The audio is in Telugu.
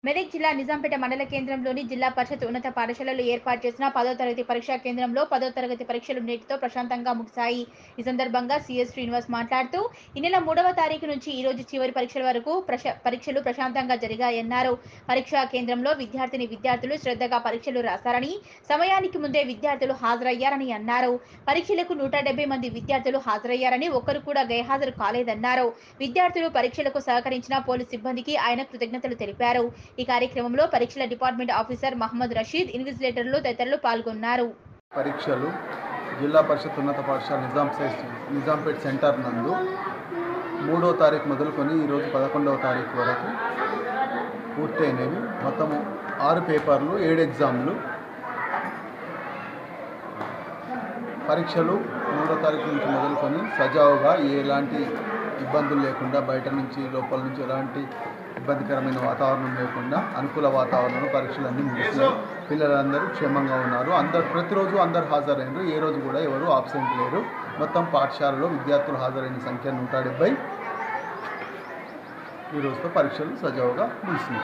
మెదక్ జిల్లా నిజాంపేట మండల కేంద్రంలోని జిల్లా పరిషత్ ఉన్నత పాఠశాలలో ఏర్పాటు చేసిన పదో తరగతి పరీక్షా కేంద్రంలో పదో తరగతి పరీక్షలు నేటితో ప్రశాంతంగా ముగిశాయి ఈ సందర్భంగా సిఎస్ శ్రీనివాస్ మాట్లాడుతూ ఈ నెల మూడవ తారీఖు నుంచి ఈ రోజు చివరి పరీక్షల వరకు ప్రశ- పరీక్షలు ప్రశాంతంగా జరిగాయన్నారు పరీక్షా కేంద్రంలో విద్యార్థిని విద్యార్థులు శ్రద్ధగా పరీక్షలు రాశారని సమయానికి ముందే విద్యార్థులు హాజరయ్యారని అన్నారు పరీక్షలకు నూట డెబ్బై మంది విద్యార్థులు హాజరయ్యారని ఒక్కరు కూడా గైహాజరు కాలేదన్నారు విద్యార్థులు పరీక్షలకు సహకరించిన పోలీస్ సిబ్బందికి ఆయన కృతజ్ఞతలు తెలిపారు ఈ కార్యక్రమంలో పరీక్షల డిపార్ట్మెంట్ ఆఫీసర్ మహమ్మద్ రషీద్ ఇన్విజిలేటర్లు తదితరులు పాల్గొన్నారు పరీక్షలు జిల్లా పరిషత్ ఉన్నత పాఠశాల నిజాం సైన్స్ నిజాంపేట్ సెంటర్ నందు మూడో తారీఖు మొదలుకొని ఈరోజు పదకొండవ తారీఖు వరకు పూర్తయినవి మొత్తము ఆరు పేపర్లు ఏడు ఎగ్జామ్లు పరీక్షలు మూడో తారీఖు నుంచి మొదలుకొని సజావుగా ఎలాంటి ఇబ్బందులు లేకుండా బయట నుంచి లోపల నుంచి ఎలాంటి ఇబ్బందికరమైన వాతావరణం లేకుండా అనుకూల వాతావరణంలో పరీక్షలన్నీ ముగిసినాయి పిల్లలందరూ క్షేమంగా ఉన్నారు అందరు ప్రతిరోజు అందరు హాజరైనరు ఏ రోజు కూడా ఎవరు ఆబ్సెంట్ లేరు మొత్తం పాఠశాలలో విద్యార్థులు హాజరైన సంఖ్య నూట డెబ్బై ఈ రోజుతో పరీక్షలు సజావుగా ముగిసినాయి